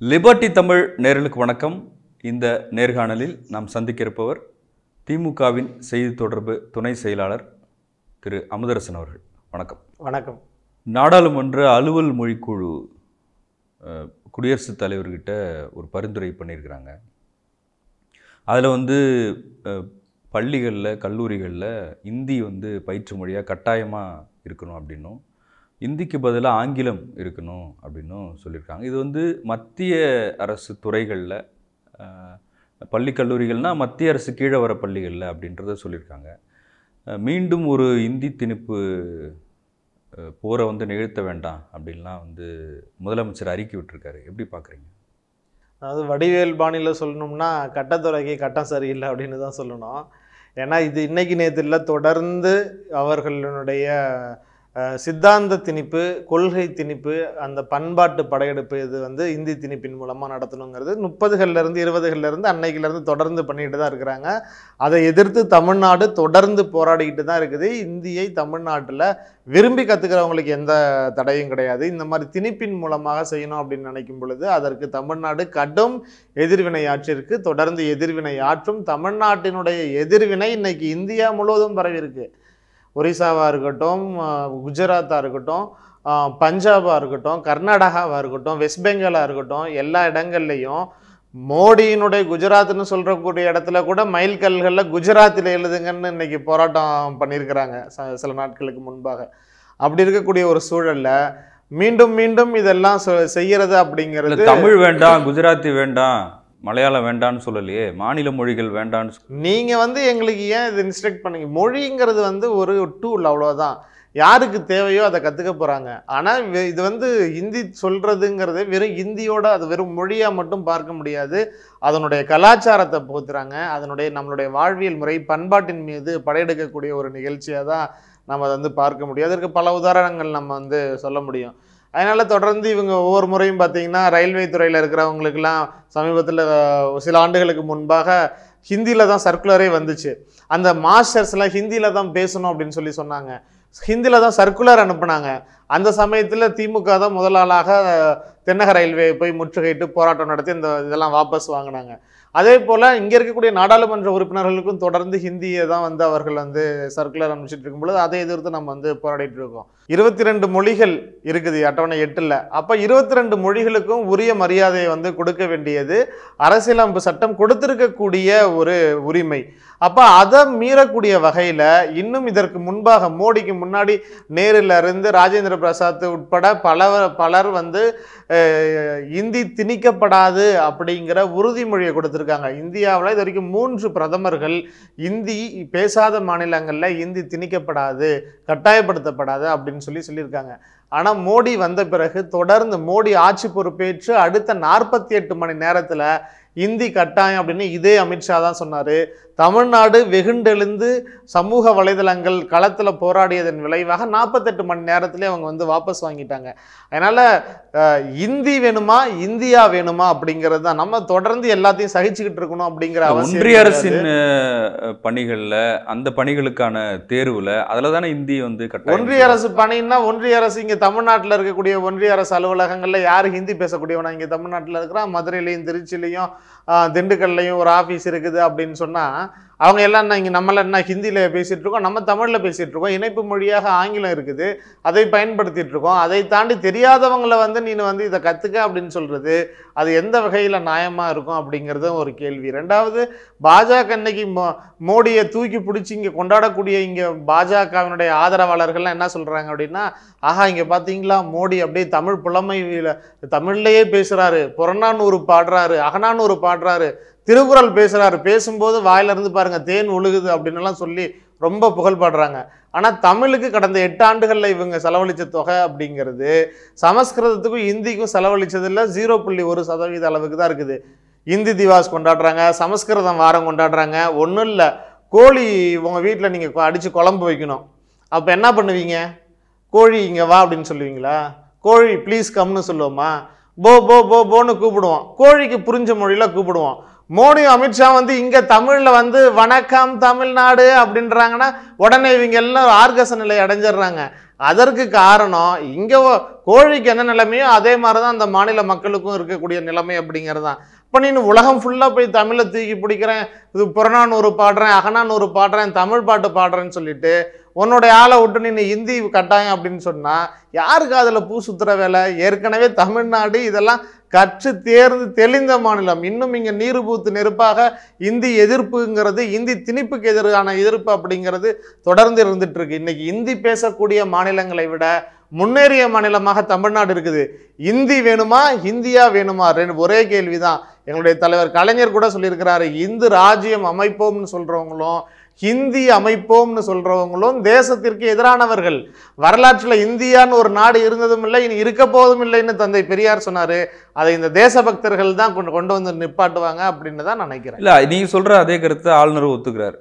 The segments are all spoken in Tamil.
லிபர்ட்டி தமிழ் நேயர்களுக்கு வணக்கம் இந்த நேர்காணலில் நாம் சந்திக்க இருப்பவர் திமுகவின் செய்தி தொடர்பு துணை செயலாளர் திரு அமுதரசன் அவர்கள் வணக்கம் வணக்கம் நாடாளுமன்ற அலுவல் மொழிக்குழு அஹ், குடியரசுத் தலைவர்கிட்ட ஒரு பரிந்துரை பண்ணியிருக்கிறாங்க அதில் வந்து அஹ், பள்ளிகளில் கல்லூரிகளில் இந்தி வந்து பயிற்று மொழியாக கட்டாயமாக இருக்கணும் அப்படின்னும் இந்திக்கு பதிலாக ஆங்கிலம் இருக்கணும் அப்படின்னும் சொல்லியிருக்காங்க இது வந்து மத்திய அரசு துறைகளில் பள்ளி கல்லூரிகள்னால் மத்திய அரசு கீழே வர பள்ளிகளில் அப்படின்றத சொல்லியிருக்காங்க அஹ், மீண்டும் ஒரு இந்தி திணிப்பு அஹ், போரை வந்து நிகழ்த்த வேண்டாம் அப்படின்லாம் வந்து முதலமைச்சர் அறிக்கை விட்டிருக்காரு எப்படி பார்க்குறீங்க அதாவது வடிவேல் பாணியில் சொல்லணும்னா கட்டத்துறைக்கு கட்டம் சரியில்லை அப்படின்னு தான் சொல்லணும் ஏன்னா இது இன்னைக்கு நேரத்தில் தொடர்ந்து அவர்களுடைய அஹ், சித்தாந்த திணிப்பு கொள்கை திணிப்பு அந்த பண்பாட்டு படையெடுப்பு இது வந்து இந்தி திணிப்பின் மூலமாக நடத்தணுங்கிறது முப்பதுகள்லேருந்து இருபதுகள்லேருந்து அன்னைக்குலேருந்து தொடர்ந்து பண்ணிட்டு தான் இருக்கிறாங்க அதை எதிர்த்து தமிழ்நாடு தொடர்ந்து போராடிக்கிட்டு தான் இருக்குது இந்தியை தமிழ்நாட்டில் விரும்பி கற்றுக்கிறவங்களுக்கு எந்த தடையும் கிடையாது இந்த மாதிரி திணிப்பின் மூலமாக செய்யணும் அப்படின்னு நினைக்கும் பொழுது அதற்கு தமிழ்நாடு கடும் எதிர்வினை ஆற்றிருக்கு தொடர்ந்து எதிர்வினை ஆற்றும் தமிழ்நாட்டினுடைய எதிர்வினை இன்னைக்கு இந்தியா முழுவதும் பரவி இருக்கு ஒரிசாவாக இருக்கட்டும் அஹ், குஜராத்தா இருக்கட்டும் அஹ், பஞ்சாபா இருக்கட்டும் கர்நாடகாவாக இருக்கட்டும் வெஸ்ட் பெங்காலாக இருக்கட்டும் எல்லா இடங்கள்லையும் மோடியினுடைய குஜராத்னு சொல்றக்கூடிய இடத்துல கூட மைல்கல்களில் குஜராத்தில் எழுதுங்கன்னு இன்னைக்கு போராட்டம் பண்ணியிருக்கிறாங்க ச- சில நாட்களுக்கு முன்பாக அப்படி இருக்கக்கூடிய ஒரு சூழல்ல மீண்டும் மீண்டும் இதெல்லாம் சொ- செய்யறது இல்லை அப்படிங்கிறது தமிழ் வேண்டாம் குஜராத்தி வேண்டாம் மலையாளம் வேண்டான்னு சொல்லலையே மாநில மொழிகள் வேண்டான்னு சொ- நீங்க வந்து எங்களுக்கு ஏன் இது இன்ஸ்ட்ரக்ட் பண்ணீங்க மொழிங்கிறது வந்து ஒரு டூல் அவ்வளவுதான் யாருக்கு தேவையோ அதை கத்துக்க போறாங்க ஆனா வெ- இது வந்து ஹிந்தி சொல்றதுங்கிறது வெறும் இந்தியோட அது வெறும் மொழியா மட்டும் பார்க்க முடியாது அதனுடைய கலாச்சாரத்தை போத்துறாங்க அதனுடைய நம்மளுடைய வாழ்வியல் முறை பண்பாட்டின் மீது படையெடுக்கக்கூடிய ஒரு நிகழ்ச்சியாக தான் நம்ம அதை வந்து பார்க்க முடியும் அதற்கு பல உதாரணங்கள் நம்ம வந்து சொல்ல முடியும் அதனால தொடர்ந்து இவங்க ஒவ்வொரு முறையும் பார்த்தீங்கன்னா ரயில்வே துறையில் இருக்கிறவங்களுக்கெல்லாம் சமீபத்தில் சில ஆண்டுகளுக்கு முன்பாக ஹிந்தியில் தான் சர்க்குலரே வந்துச்சு அந்த மாஸ்டர்ஸ்லாம் ஹிந்தியில் தான் பேசணும் அப்படின்னு சொல்லி சொன்னாங்க ஹிந்தியில் தான் சர்க்குலர் அனுப்புனாங்க அந்த சமயத்தில் திமுக தான் முதல் ஆளாக தென்னக ரயில்வே போய் முற்றுகையிட்டு போராட்டம் நடத்தி இந்த இதெல்லாம் வாபஸ் வாங்கினாங்க அதே போல் இங்கே இருக்கக்கூடிய நாடாளுமன்ற உறுப்பினர்களுக்கும் தொடர்ந்து ஹிந்தியை தான் வந்து அவர்கள் வந்து சர்க்குலர் அனுப்பிச்சிட்டு இருக்கும் பொழுது அதை எதிர்த்து நம்ம வந்து போராடிட்டு இருக்கோம் இருபத்தி ரெண்டு மொழிகள் இருக்குது அட்டவணை எட்டில் அப்போ இருபத்தி ரெண்டு மொழிகளுக்கும் உரிய மரியாதையை வந்து கொடுக்க வேண்டியது அரசியலமைப்பு சட்டம் கொடுத்திருக்கக்கூடிய ஒரு உரிமை அப்போ அதை மீறக்கூடிய வகையில் இன்னும் இதற்கு முன்பாக மோடிக்கு முன்னாடி நேருல இருந்து ராஜேந்திர பிரசாத் உட்பட பல பலர் வந்து அஹ், இந்தி திணிக்கப்படாது அப்படிங்கிற உறுதிமொழியை கொடுத்துருக்காங்க இந்தியாவில் இது வரைக்கும் மூன்று பிரதமர்கள் இந்தி பேசாத மாநிலங்களில் இந்தி திணிக்கப்படாது கட்டாயப்படுத்தப்படாது அப்படின்னு சொல்லி சொல்லியிருக்காங்க ஆனால் மோடி வந்த பிறகு தொடர்ந்து மோடி ஆட்சி பொறுப்பேற்று அடுத்த நாற்பத்தி எட்டு மணி நேரத்தில் இந்தி கட்டாயம் அப்படின்னு இதே அமித்ஷா தான் சொன்னார் தமிழ்நாடு வெகுண்டெழுந்து சமூக வலைதளங்கள் களத்தில் போராடியதன் விளைவாக நாற்பத்தெட்டு மணி நேரத்திலே அவங்க வந்து வாபஸ் வாங்கிட்டாங்க அதனால் இந்தி வேணுமா இந்தியா வேணுமா அப்படிங்கிறது தான் நம்ம தொடர்ந்து எல்லாத்தையும் சகிச்சுக்கிட்டு இருக்கணும் அப்படிங்கிற அவசியம் ஒன்றிய கிடையாது. அரசின் அஹ், பணிகள்ல அந்த பணிகளுக்கான தேர்வுல அதுல தானே இந்தி வந்து கட்டாயம் ஒன்றிய அரசு பணின்னா ஒன்றிய அரசு இங்க தமிழ்நாட்டுல இருக்கக்கூடிய ஒன்றிய அரசு அலுவலகங்கள்ல யாரு ஹிந்தி பேசக்கூடியவனா இங்க தமிழ்நாட்டுல இருக்கிறான் மதுரையிலையும் திருச்சிலையும் ஆஹ், திண்டுக்கல்லையும் ஒரு ஆபீஸ் இருக்குது அப்படின்னு சொன்னா அவங்க எல்லாம் என்ன இங்க நம்மள என்ன ஹிந்தியில பேசிட்டு இருக்கோம் நம்ம தமிழ்ல பேசிட்டு இருக்கோம் இணைப்பு மொழியாக ஆங்கிலம் இருக்குது அதை பயன்படுத்திட்டு இருக்கோம் அதை தாண்டி தெரியாதவங்களை வந்து நீ வந்து இதை கத்துக்க அப்படின்னு சொல்றது அது எந்த வகையில நியாயமா இருக்கும் அப்படிங்கிறது ஒரு கேள்வி ரெண்டாவது பாஜக இன்னைக்கு மோ- மோடியை தூக்கி பிடிச்சி இங்கே கொண்டாடக்கூடிய இங்கே பாஜகவினுடைய ஆதரவாளர்கள்லாம் என்ன சொல்கிறாங்க அப்படின்னா ஆஹா இங்கே பார்த்தீங்களா மோடி அப்படியே தமிழ் புலமையில தமிழ்லையே பேசுகிறாரு புறநானூறு பாடுறாரு அகநானூறு பாடுறாரு திருக்குறள் பேசுகிறாரு பேசும்போது வாயில இருந்து பாருங்க தேன் ஒழுகுது அப்படின்னு எல்லாம் சொல்லி ரொம்ப புகழ் பாடுறாங்க ஆனால் தமிழுக்கு கடந்த எட்டு ஆண்டுகளில் இவங்க செலவழித்த தொகை அப்படிங்கிறது சமஸ்கிருதத்துக்கும் இந்திக்கும் செலவழிச்சதில் ஜீரோ புள்ளி ஒரு சதவீத அளவுக்கு தான் இருக்குது இந்தி திவாஸ் கொண்டாடுறாங்க சமஸ்கிருதம் வாரம் கொண்டாடுறாங்க ஒன்றும் இல்லை கோழி உங்கள் வீட்டில் நீங்கள் அடித்து குழம்பு வைக்கணும் அப்போ என்ன பண்ணுவீங்க கோழி இங்கே வா அப்படின்னு சொல்லுவீங்களா கோழி ப்ளீஸ் கம்னு சொல்லுவோமா போ போ போ போன்னு கூப்பிடுவோம் கோழிக்கு புரிஞ்ச மொழியில் கூப்பிடுவோம் மோடி அமித்ஷா வந்து இங்க தமிழ்ல வந்து வணக்கம் தமிழ்நாடு அப்படின்றாங்கன்னா உடனே இவங்க எல்லாம் ஆர்கச நிலை அடைஞ்சிடுறாங்க அதற்கு காரணம் இங்க ஒ- கோழிக்கு என்ன நிலைமையோ அதே மாதிரி தான் அந்த மாநில மக்களுக்கும் இருக்கக்கூடிய நிலைமை அப்படிங்கிறது தான் இப்போ நீ உலகம் ஃபுல்லாக போய் தமிழை தூக்கி பிடிக்கிறேன் இது புறநானூறு பாடுறேன் அகநானூறு பாடுறேன் தமிழ் பாட்டு பாடுறேன்னு சொல்லிட்டு உன்னுடைய ஆளை விட்டு நீ ஹிந்தி கட்டாயம் அப்படின்னு சொன்னா யாருக்கு அதில் பூ சுத்துற வேலை ஏற்கனவே தமிழ்நாடு இதெல்லாம் கற்று தேர்ந்து தெளிந்த மாநிலம் இன்னும் இங்கே நீர் பூத்து நெருப்பாக இந்தி எதிர்ப்புங்கிறது இந்தி திணிப்புக்கு எதிரான எதிர்ப்பு அப்படிங்கிறது தொடர்ந்து இருந்துட்டு இருக்கு இன்னைக்கு இந்தி பேசக்கூடிய மாநிலங்களை விட முன்னேறிய மாநிலமாக தமிழ்நாடு இருக்குது இந்தி வேணுமா ஹிந்தியா வேணுமா ரெண்டு ஒரே கேள்விதான் எங்களுடைய தலைவர் கலைஞர் கூட சொல்லியிருக்கிறாரு இந்து ராஜ்யம் அமைப்போம்னு சொல்றவங்களும் ஹிந்தி அமைப்போம்னு சொல்றவங்களும் தேசத்திற்கு எதிரானவர்கள் வரலாற்றில் இந்தியான்னு ஒரு நாடு இருந்ததும் இல்லை இனி இருக்க போவதும் இல்லைன்னு தந்தை பெரியார் சொன்னாரு அதை இந்த தேசபக்தர்கள் தான் கொண்டு கொண்டு வந்து நிப்பாட்டுவாங்க அப்படின்னு தான் நினைக்கிறேன் இல்லை நீங்கள் சொல்கிற அதே கருத்தை ஆளுநர் ஒத்துக்கிறார்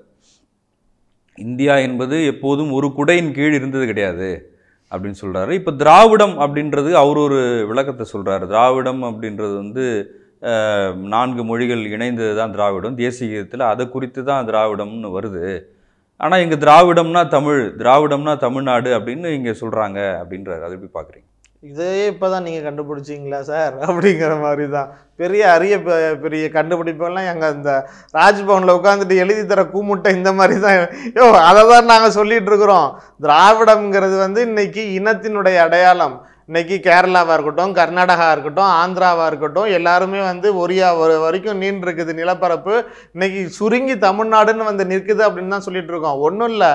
இந்தியா என்பது எப்போதும் ஒரு குடையின் கீழ் இருந்தது கிடையாது அப்படின்னு சொல்கிறாரு இப்போ திராவிடம் அப்படின்றது அவர் ஒரு விளக்கத்தை சொல்கிறாரு திராவிடம் அப்படின்றது வந்து அஹ், நான்கு மொழிகள் இணைந்தது தான் திராவிடம் தேசியத்தில் அதை குறித்து தான் திராவிடம்னு வருது ஆனால் இங்கே திராவிடம்னா தமிழ் திராவிடம்னா தமிழ்நாடு அப்படின்னு இங்கே சொல்கிறாங்க அப்படின்றாரு அதை எப்படி பார்க்குறீங்க இதே இப்போதான் நீங்கள் கண்டுபிடிச்சிங்களா சார் அப்படிங்கிற மாதிரி தான் பெரிய அரிய பெ- பெரிய கண்டுபிடிப்பெல்லாம் எங்கள் இந்த ராஜ்பவனில் உட்காந்துட்டு எழுதி தர கூமுட்டை இந்த மாதிரி தான் யோ அதை தான் நாங்கள் சொல்லிட்டு இருக்கிறோம் திராவிடம்ங்கிறது வந்து இன்னைக்கு இனத்தினுடைய அடையாளம் இன்னைக்கு கேரளாவாக இருக்கட்டும் கர்நாடகா இருக்கட்டும் ஆந்திராவாக இருக்கட்டும் எல்லாருமே வந்து ஒரியா ஒரு வரைக்கும் நீண்டு இருக்குது நிலப்பரப்பு இன்னைக்கு சுருங்கி தமிழ்நாடுன்னு வந்து நிற்குது அப்படின்னு தான் சொல்லிட்டு இருக்கோம் ஒன்றும் இல்லை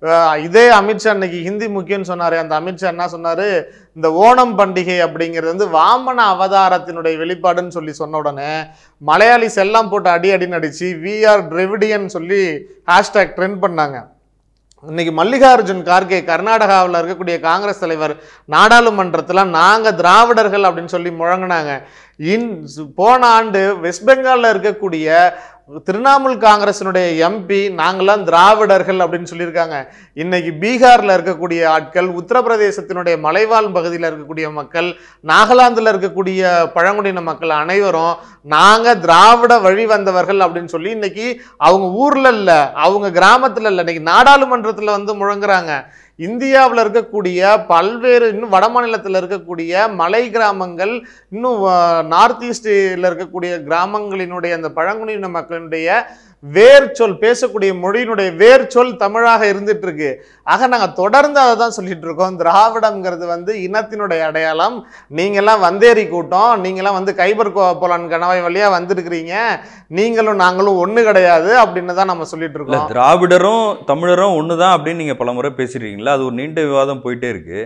இதே அமித்ஷா இன்னைக்கு ஹிந்தி முக்கியம்னு சொன்னார் அந்த அமித்ஷா என்ன சொன்னார் இந்த ஓணம் பண்டிகை அப்படிங்கிறது வந்து வாமன அவதாரத்தினுடைய வெளிப்பாடுன்னு சொல்லி சொன்ன உடனே மலையாளிஸ் எல்லாம் போட்டு அடி அடி நடிச்சு வி ஆர் டிரெவிடியன் சொல்லி ஹேஷ்டேக் ட்ரெண்ட் பண்ணாங்க இன்னைக்கு மல்லிகார்ஜுன் கார்கே கர்நாடகாவில் இருக்கக்கூடிய காங்கிரஸ் தலைவர் நாடாளுமன்றத்தில் நாங்கள் திராவிடர்கள் அப்படின்னு சொல்லி முழங்கினாங்க இன் போன ஆண்டு வெஸ்ட் பெங்காலில் இருக்கக்கூடிய திரிணாமுல் காங்கிரசினுடைய எம்பி நாங்களாம் திராவிடர்கள் அப்படின்னு சொல்லியிருக்காங்க இன்னைக்கு பீகாரில் இருக்கக்கூடிய ஆட்கள் உத்தரப்பிரதேசத்தினுடைய மலைவாழ் பகுதியில் இருக்கக்கூடிய மக்கள் நாகாலாந்தில் இருக்கக்கூடிய பழங்குடியின மக்கள் அனைவரும் நாங்கள் திராவிட வழி வந்தவர்கள் அப்படின்னு சொல்லி இன்னைக்கு அவங்க ஊரில் இல்லை அவங்க கிராமத்தில் இல்லை இன்னைக்கு நாடாளுமன்றத்தில் வந்து முழங்குறாங்க இந்தியாவில் இருக்கக்கூடிய பல்வேறு இன்னும் வட மாநிலத்தில் இருக்கக்கூடிய மலை கிராமங்கள் இன்னும் நார்த் ஈஸ்டில் இருக்கக்கூடிய கிராமங்களினுடைய அந்த பழங்குடியின மக்களினுடைய வேர் சொல் பேசக்கூடிய மொழியினுடைய வேர் சொல் தமிழாக இருந்துட்டு இருக்கு ஆக நாங்கள் தொடர்ந்து அதை தான் சொல்லிட்டு இருக்கோம் திராவிடம்ங்கிறது வந்து இனத்தினுடைய அடையாளம் நீங்கெல்லாம் வந்தேரி கூட்டம் நீங்கெல்லாம் வந்து கைபர் கோ- போலான் கணவாய் வழியாக வந்திருக்கிறீங்க நீங்களும் நாங்களும் ஒன்று கிடையாது அப்படின்னு தான் நம்ம சொல்லிட்டு இல்லை இருக்கோம் திராவிடரும் தமிழரும் ஒன்று தான் அப்படின்னு நீங்கள் பல முறை பேசியிருக்கீங்களா அது ஒரு நீண்ட விவாதம் போயிட்டே இருக்கு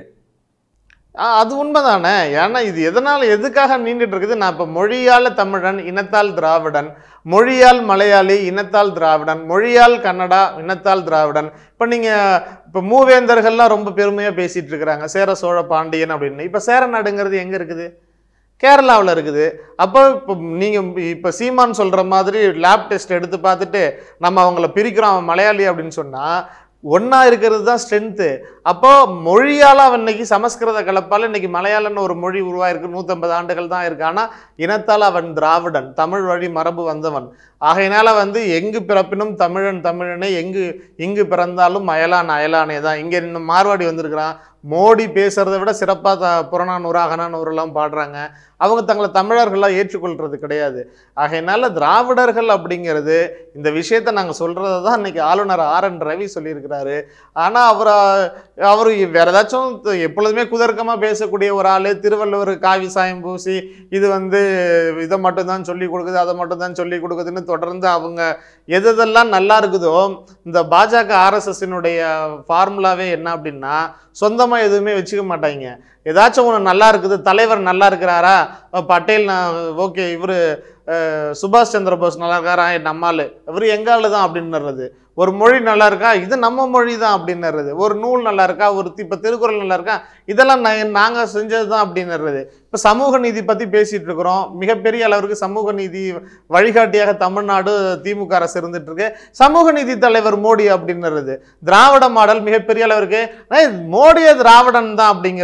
ஆ, அது உண்மைதானே ஏன்னா இது எதனால் எதுக்காக நீண்டுட்டு இருக்குது நான் இப்போ மொழியால் தமிழன் இனத்தால் திராவிடன் மொழியால் மலையாளி இனத்தால் திராவிடன் மொழியால் கன்னடா இனத்தால் திராவிடன் இப்போ நீங்கள் இப்போ மூவேந்தர்கள்லாம் ரொம்ப பெருமையாக பேசிட்டு இருக்கிறாங்க சேர சோழ பாண்டியன் அப்படின்னு இப்போ சேர நாடுங்கிறது எங்கே இருக்குது கேரளாவில் இருக்குது அப்போ இப்போ நீங்கள் இப்போ சீமான் சொல்கிற மாதிரி லேப் டெஸ்ட் எடுத்து பார்த்துட்டு நம்ம அவங்கள பிரிக்கிறோம் அவன் மலையாளி அப்படின்னு சொன்னால் ஒன்றா இருக்கிறது தான் ஸ்ட்ரென்த்து அப்போ மொழியால் அவன் இன்னைக்கு சமஸ்கிருத கலப்பால் இன்னைக்கு மலையாளம்னு ஒரு மொழி உருவாயிருக்கு நூற்றம்பது ஆண்டுகள் தான் இருக்கு ஆனால் இனத்தால் அவன் திராவிடன் தமிழ் வழி மரபு வந்தவன் ஆகையினால வந்து எங்கு பிறப்பினும் தமிழன் தமிழனே எங்கு இங்கு பிறந்தாலும் அயலான் அயலானே தான் இங்கே இன்னும் மார்வாடி வந்திருக்கிறான் மோடி பேசுறதை விட சிறப்பாக த புறநானூறு அகநானூறுலாம் பாடுறாங்க அவங்க தங்களை தமிழர்களாக ஏற்றுக்கொள்றது கிடையாது ஆகையினால திராவிடர்கள் அப்படிங்கிறது இந்த விஷயத்தை நாங்கள் சொல்கிறத தான் இன்னைக்கு ஆளுநர் ஆர் என் ரவி சொல்லியிருக்கிறாரு ஆனால் அவர் அவர் வேற ஏதாச்சும் த- எப்பொழுதுமே குதர்க்கமாக பேசக்கூடிய ஒரு ஆள் திருவள்ளுவர் காவி சாயம் பூசி இது வந்து இதை மட்டும்தான் சொல்லி கொடுக்குது அதை மட்டும்தான் சொல்லி கொடுக்குதுன்னு தொடர்ந்து அவங்க எது எதெல்லாம் நல்லா இருக்குதோ இந்த பாஜக ஆர்எஸ்எஸ்னுடைய ஃபார்முலாவே என்ன அப்படின்னா சொந்தமாக எதுவுமே வச்சுக்க மாட்டாங்க ஏதாச்சும் ஒன்று நல்லா இருக்குது தலைவர் நல்லா இருக்கிறாரா அஹ் பட்டேல் நான் ஓகே இவர் சுபாஷ் சந்திர போஸ் நல்லா இருக்காரா நம்ம ஆளு இவர் எங்க ஆளு தான் அப்படின்னுறது ஒரு மொழி நல்லா இருக்கா இது நம்ம மொழி தான் அப்படின்னுறது ஒரு நூல் நல்லா இருக்கா ஒரு இப்போ திருக்குறள் நல்லா இருக்கா இதெல்லாம் நான் நாங்கள் செஞ்சது தான் அப்படின்னுறது இப்போ சமூக நீதி பற்றி பேசிகிட்டு இருக்கிறோம் மிகப்பெரிய அளவிற்கு சமூக நீதி வழிகாட்டியாக தமிழ்நாடு திமுக அரசு இருந்துட்டு இருக்கு சமூக நீதி தலைவர் மோடி அப்படின்னுறது திராவிட மாடல் மிகப்பெரிய அளவிற்கு ஏய், மோடியே திராவிடன் தான் அப்படிங்கிறது இந்த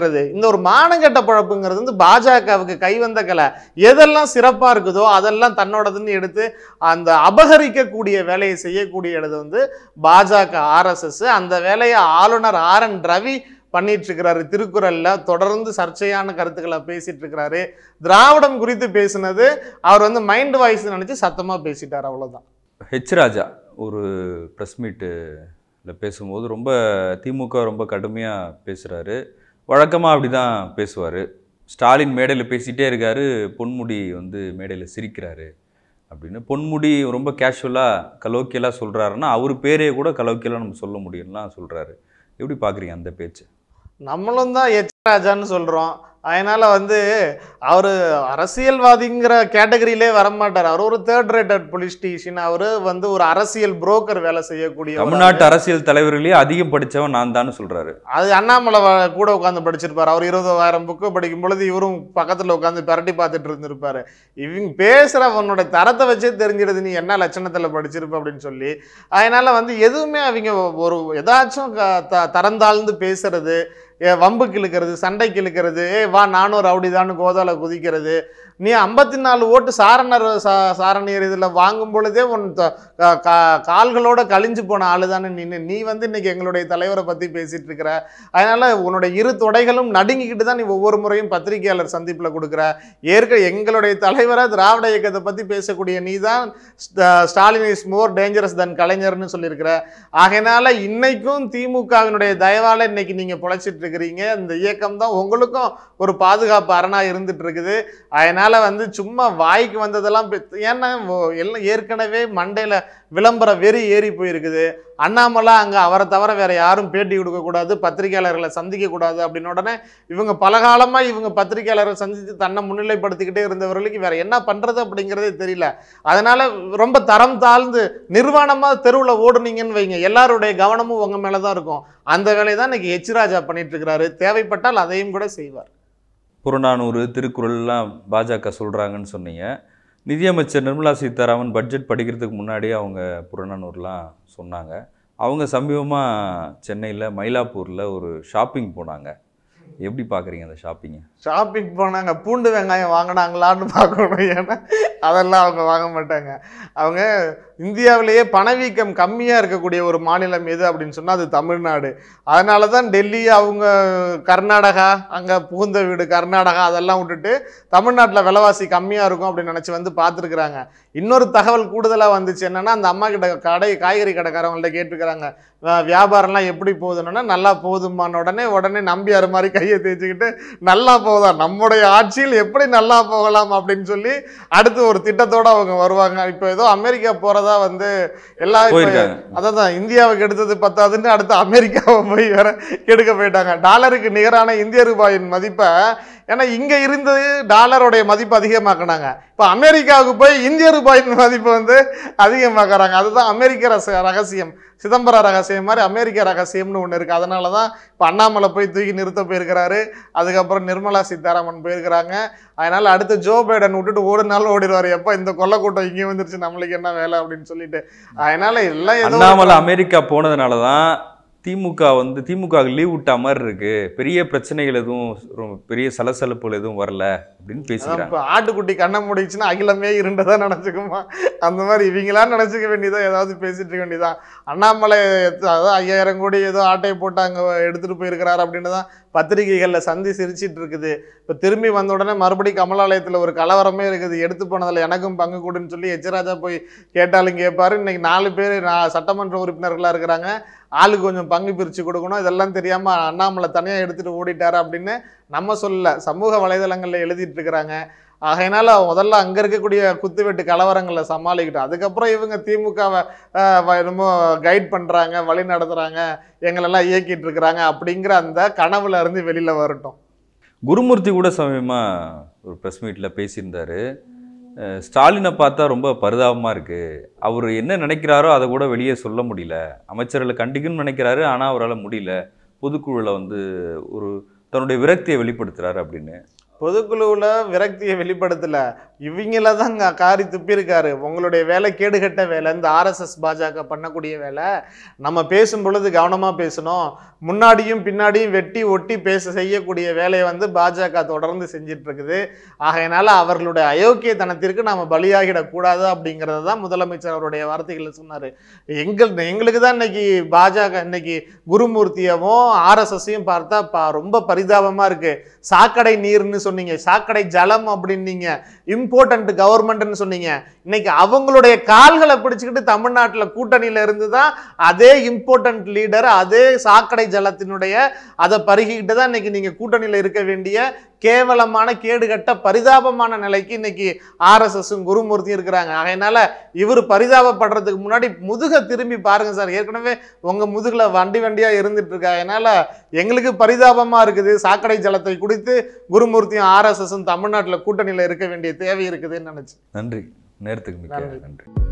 ஒரு மானங்கெட்ட பழப்புங்கிறது வந்து பாஜகவுக்கு கைவந்த கலை எதெல்லாம் சிறப்பாக இருக்குதோ அதெல்லாம் தன்னோடதுன்னு எடுத்து அந்த அபகரிக்கக்கூடிய வேலையை செய்யக்கூடிய இடது வந்து பாஜக ஆர்எஸ்எஸ் அந்த வேலையை ஆளுநர் ஆர் என் ரவி பண்ணிட்டு இருக்கிறாரு திருக்குறள்ல தொடர்ந்து சர்ச்சையான கருத்துக்களை பேசிட்டு இருக்கிறாரு திராவிடம் குறித்து பேசினது அவர் வந்து மைண்ட் வாய்ஸ் நினைச்சு சத்தமா பேசிட்டார் அவ்வளவுதான் ஹெச் ராஜா ஒரு ப்ரெஸ் மீட்டில் பேசும்போது ரொம்ப திமுக ரொம்ப கடுமையாக பேசுகிறாரு வழக்கமாக அப்படி தான் பேசுவார் ஸ்டாலின் மேடையில் பேசிகிட்டே இருக்காரு பொன்முடி வந்து மேடையில் சிரிக்கிறாரு அப்படின்னு பொன்முடி ரொம்ப கேஷுவலாக கலோக்கியலாக சொல்கிறாருன்னா அவர் பேரே கூட கலோக்கியலாக நம்ம சொல்ல முடியும்லாம் சொல்கிறாரு எப்படி பார்க்குறீங்க அந்த பேச்சு நம்மளும் தான் எச் ராஜான்னு சொல்றோம் அதனால வந்து அவர் அரசியல்வாதிங்கிற கேட்டகரியிலே வரமாட்டார் அவர் ஒரு தேர்ட் ரேட்டட் பொலிட்டிஷியன் அவர் வந்து ஒரு அரசியல் புரோக்கர் வேலை செய்யக்கூடிய ஒரு தமிழ்நாட்டு அரசியல் தலைவர்களே அதிகம் படித்தவன் நான் தான் சொல்கிறாரு அது அண்ணாமலை வ- கூட உட்காந்து படிச்சிருப்பார் அவர் இருபதாயிரம் புக்கு படிக்கும் பொழுது இவரும் பக்கத்துல உட்காந்து பிரட்டி பார்த்துட்டு இருந்திருப்பாரு இவங்க பேசுறவனோட தரத்தை வச்சே தெரிஞ்சிடுது நீ என்ன லட்சணத்துல படிச்சிருப்ப அப்படின்னு சொல்லி அதனால வந்து எதுவுமே அவங்க ஒரு ஏதாச்சும் க- த- தரந்தாழ்ந்து பேசுறது ஏ, வம்புக்கு இழுக்கிறது சண்டைக்கு இழுக்கிறது ஏ வா நானும் ரவுடிதான்னு கோதால குதிக்கிறது நீ ஐம்பத்தி நாலு ஓட்டு சாரணர் சா சாரணியர் இதில் வாங்கும் பொழுதே உன் த- கா- கா- கால்களோட கழிஞ்சு போன ஆளு தானே நீ நீ வந்து இன்னைக்கு எங்களுடைய தலைவரை பற்றி பேசிட்டு இருக்கிற அதனால உன்னுடைய இரு தொடைகளும் நடுங்கிக்கிட்டு தான் நீ ஒவ்வொரு முறையும் பத்திரிகையாளர் சந்திப்பில் கொடுக்குற ஏற்க எங்களுடைய தலைவரை திராவிட இயக்கத்தை பற்றி பேசக்கூடிய நீ தான் Stalin is more dangerous than கலைஞர்னு சொல்லியிருக்கிற ஆகையினால இன்னைக்கும் திமுகவினுடைய தயவால இன்னைக்கு நீங்க பொழைச்சிட்டு இருக்கிறீங்க இந்த இயக்கம் தான் உங்களுக்கும் ஒரு பாதுகாப்பு அரணா இருந்துட்டு இருக்குது அதனால வந்து சும்மா வாய்க்கு வந்ததெல்லாம் பே- ஏன்னா ஓ- எல்லாம் ஏற்கனவே மண்டையில விளம்பர வெறி ஏறி போயிருக்குது அண்ணாமலை அங்க அவரை தவிர வேற யாரும் பேட்டி கொடுக்க கூடாது பத்திரிகையாளர்களை சந்திக்க கூடாது அப்படின்னு உடனே இவங்க பலகாலமா இவங்க பத்திரிகையாளரை சந்தித்து தன்னை முன்னிலைப்படுத்திக்கிட்டே இருந்தவர்களுக்கு வேற என்ன பண்றது அப்படிங்கிறதே தெரியல அதனால ரொம்ப தரம் தாழ்ந்து நிர்வாணமா தெருவுல ஓடுனீங்கன்னு வைங்க எல்லாருடைய கவனமும் உங்க மேலதான் இருக்கும் அந்த வேலையை தான் இன்னைக்கு எச் ராஜா பண்ணிட்டு இருக்கிறாரு தேவைப்பட்டால் அதையும் கூட செய்வார் புறநானூறு திருக்குறள்லாம் பாஜக சொல்கிறாங்கன்னு சொன்னீங்க நிதியமைச்சர் நிர்மலா சீதாராமன் பட்ஜெட் படிக்கிறதுக்கு முன்னாடியே அவங்க புறநானூறுலாம் சொன்னாங்க அவங்க சமீபமாக சென்னையில் மயிலாப்பூரில் ஒரு ஷாப்பிங் போனாங்க எப்படி பார்க்குறீங்க அந்த ஷாப்பிங்கை ஷாப்பிங் போனாங்க பூண்டு வெங்காயம் வாங்கினாங்களான்னு பார்க்கணும் ஏன்னா அதெல்லாம் அவங்க வாங்க மாட்டாங்க அவங்க இந்தியாவிலேயே பணவீக்கம் கம்மியாக இருக்கக்கூடிய ஒரு மாநிலம் எது அப்படின்னு சொன்னால் அது தமிழ்நாடு அதனால தான் டெல்லி அவங்க கர்நாடகா அங்கே புகுந்த வீடு கர்நாடகா அதெல்லாம் விட்டுட்டு தமிழ்நாட்டில் விலைவாசி கம்மியாக இருக்கும் அப்படின்னு நினச்சி வந்து பார்த்துருக்குறாங்க இன்னொரு தகவல் கூடுதலாக வந்துச்சு என்னன்னா அந்த அம்மா கிட்ட கடை காய்கறி கடைக்காரவங்கள்ட்ட கேட்டுருக்குறாங்க "வ- வியாபாரம்லாம் எப்படி போகுதுன்னா நல்லா போகுதுமான உடனே உடனே நம்பியார் மாதிரி கையை தேய்ச்சிக்கிட்டு நல்லா போகுதா நம்முடைய ஆட்சியில் எப்படி நல்லா போகலாம் அப்படின்னு சொல்லி அடுத்து ஒரு திட்டத்தோட அவங்க வருவாங்க இப்போ ஏதோ அமெரிக்கா போறதா வந்து எல்லா இப்ப- போயிருக்காங்க அதான் இந்தியாவுக்கு எடுத்தது பத்தாதுன்னு அடுத்து அமெரிக்காவை போய் வேற கெடுக்க போயிட்டாங்க டாலருக்கு நிகரான இந்திய ரூபாயின் மதிப்பை ஏன்னா இங்க இருந்தது டாலருடைய மதிப்பு அதிகமாக்குனாங்க இப்போ அமெரிக்காவுக்கு போய் இந்திய ரூபாயின் மதிப்பு வந்து அதிகமாக்குறாங்க அதுதான் அமெரிக்க ரச ரகசியம் சிதம்பர ரகசியம் மாதிரி அமெரிக்க ரகசியம்னு ஒன்று இருக்குது அதனால தான் இப்போ அண்ணாமலை போய் தூக்கி நிறுத்த போயிருக்கிறாரு அதுக்கப்புறம் நிர்மலா சீதாராமன் போயிருக்கிறாங்க அதனால அடுத்து ஜோ பைடன் விட்டுட்டு ஓடுனாலும் ஓடிடுவார் எப்போ இந்த கொல்லை கூட்டம் இங்கே வந்துருச்சு நம்மளுக்கு என்ன வேலை அப்படின்னு சொல்லிட்டு அதனால எல்லாம் ஏதோ அண்ணாமலை அமெரிக்கா போனதுனால தான் திமுக வந்து திமுக லீவ் விட்ட மாதிரி இருக்கு பெரிய பிரச்சனைகள் எதுவும் ரொம்ப பெரிய சலசலப்புகள் எதுவும் வரல அப்படின்னு பேசிக்கிறாங்க இப்போ ஆட்டுக்குட்டி கண்ணை மூடிச்சுன்னா அகிலமே இருண்டதா நினச்சிக்குமா அந்த மாதிரி இவங்களா நினச்சிக்க வேண்டியதா ஏதாவது பேசிட்டு இருக்க வேண்டியதான் அண்ணாமலை எத்த- அதான் ஐயாயிரம் கோடி ஏதோ ஆட்டையை போட்டு அங்கே எடுத்துகிட்டு போயிருக்கிறாரு அப்படின்னு தான் பத்திரிகைகளில் சந்தி சிரிச்சிட்டு இருக்குது இப்போ திரும்பி வந்த உடனே மறுபடியும் கமலாலயத்தில் ஒரு கலவரமே இருக்குது எடுத்து போனதில் எனக்கும் பங்கு கொடுன்னு சொல்லி எச்சராஜா போய் கேட்டாலும் கேட்பாரு இன்னைக்கு நாலு பேர் நான் சட்டமன்ற உறுப்பினர்களாக இருக்கிறாங்க ஆளுக்கு கொஞ்சம் பங்கு பிரித்து கொடுக்கணும் இதெல்லாம் தெரியாமல் அண்ணாமலை தனியாக எடுத்துகிட்டு ஓடிட்டாரு அப்படின்னு நம்ம சொல்லல சமூக வலைதளங்களில் எழுதிட்டு இருக்கிறாங்க ஆகையினால முதல்ல அங்கே இருக்கக்கூடிய குத்துவெட்டு கலவரங்களை சமாளிக்கிட்டோம் அதுக்கப்புறம் இவங்க திமுகவை என்னமோ கைட் பண்ணுறாங்க வழி நடத்துகிறாங்க எங்களெல்லாம் இயக்கிட்டு இருக்கிறாங்க அப்படிங்கிற அந்த கனவுல இருந்து வெளியில் வரட்டும் குருமூர்த்தி கூட சமயமாக ஒரு ப்ரெஸ் மீட்டில் பேசியிருந்தாரு அஹ் ஸ்டாலினை பார்த்தா ரொம்ப பரிதாபமாக இருக்குது அவர் என்ன நினைக்கிறாரோ அதை கூட வெளியே சொல்ல முடியல அமைச்சர்களை கண்டிக்கணும்னு நினைக்கிறாரு ஆனால் அவரால் முடியல பொதுக்குழுவில் வந்து ஒரு தன்னுடைய விரக்தியை வெளிப்படுத்துறாரு அப்படின்னு பொதுக்குழுவில் விரக்தியை வெளிப்படுத்தல இவங்கள தான் இங்க காரி துப்பியிருக்காரு உங்களுடைய வேலை கேடுகட்ட வேலை இந்த ஆர்எஸ்எஸ் பாஜக பண்ணக்கூடிய வேலை நம்ம பேசும் பொழுது கவனமாக பேசணும் முன்னாடியும் பின்னாடியும் வெட்டி ஒட்டி பேச செய்யக்கூடிய வேலையை வந்து பாஜக தொடர்ந்து செஞ்சிட்டு இருக்குது ஆகையினால அவர்களுடைய அயோக்கியத்தனத்திற்கு நாம பலியாகிடக்கூடாது அப்படிங்கிறத தான் முதலமைச்சர் அவருடைய வார்த்தைகளில் சொன்னார் எங்கள் எங்களுக்கு தான் இன்னைக்கு பாஜக இன்னைக்கு குருமூர்த்தியவும் ஆர்எஸ்எஸ்ஸையும் பார்த்தா பா ரொம்ப பரிதாபமாக இருக்கு சாக்கடை நீர்னு சொன்னீங்க சாக்கடை ஜலம் அப்படின்னீங்க இம்பார்ட்டன்ட் கவர்மெண்ட்னு சொன்னீங்க இன்னைக்கு அவங்களுடைய கால்களை பிடிச்சிக்கிட்டு தமிழ்நாட்டில் கூட்டணியில இருந்து தான் அதே இம்பார்ட்டன்ட் லீடர் அதே சாக்கடை ஜலத்தினுடைய அதை பருகிக்கிட்டு தான் இன்னைக்கு நீங்க கூட்டணியில இருக்க வேண்டிய கேவலமான கேடுகட்ட பரிதாபமான நிலைக்கு இன்னைக்கு ஆர்எஸ்எஸும் குருமூர்த்தியும் இருக்கிறாங்க அதனால இவர் பரிதாபப்படுறதுக்கு முன்னாடி முதுக திரும்பி பாருங்க சார் ஏற்கனவே உங்க முதுகுல வண்டி வண்டியா இருந்துட்டு இருக்கா அதனால எங்களுக்கு பரிதாபமா இருக்குது சாக்கடை ஜலத்தை குடித்து குருமூர்த்தியும் ஆர்எஸ்எஸும் தமிழ்நாட்டில் கூட்டணியில இருக்க வேண்டிய தேவை இருக்குதுன்னு நினைச்சு நன்றி நேரத்துக்கு மிக்க நன்றி. நன்றி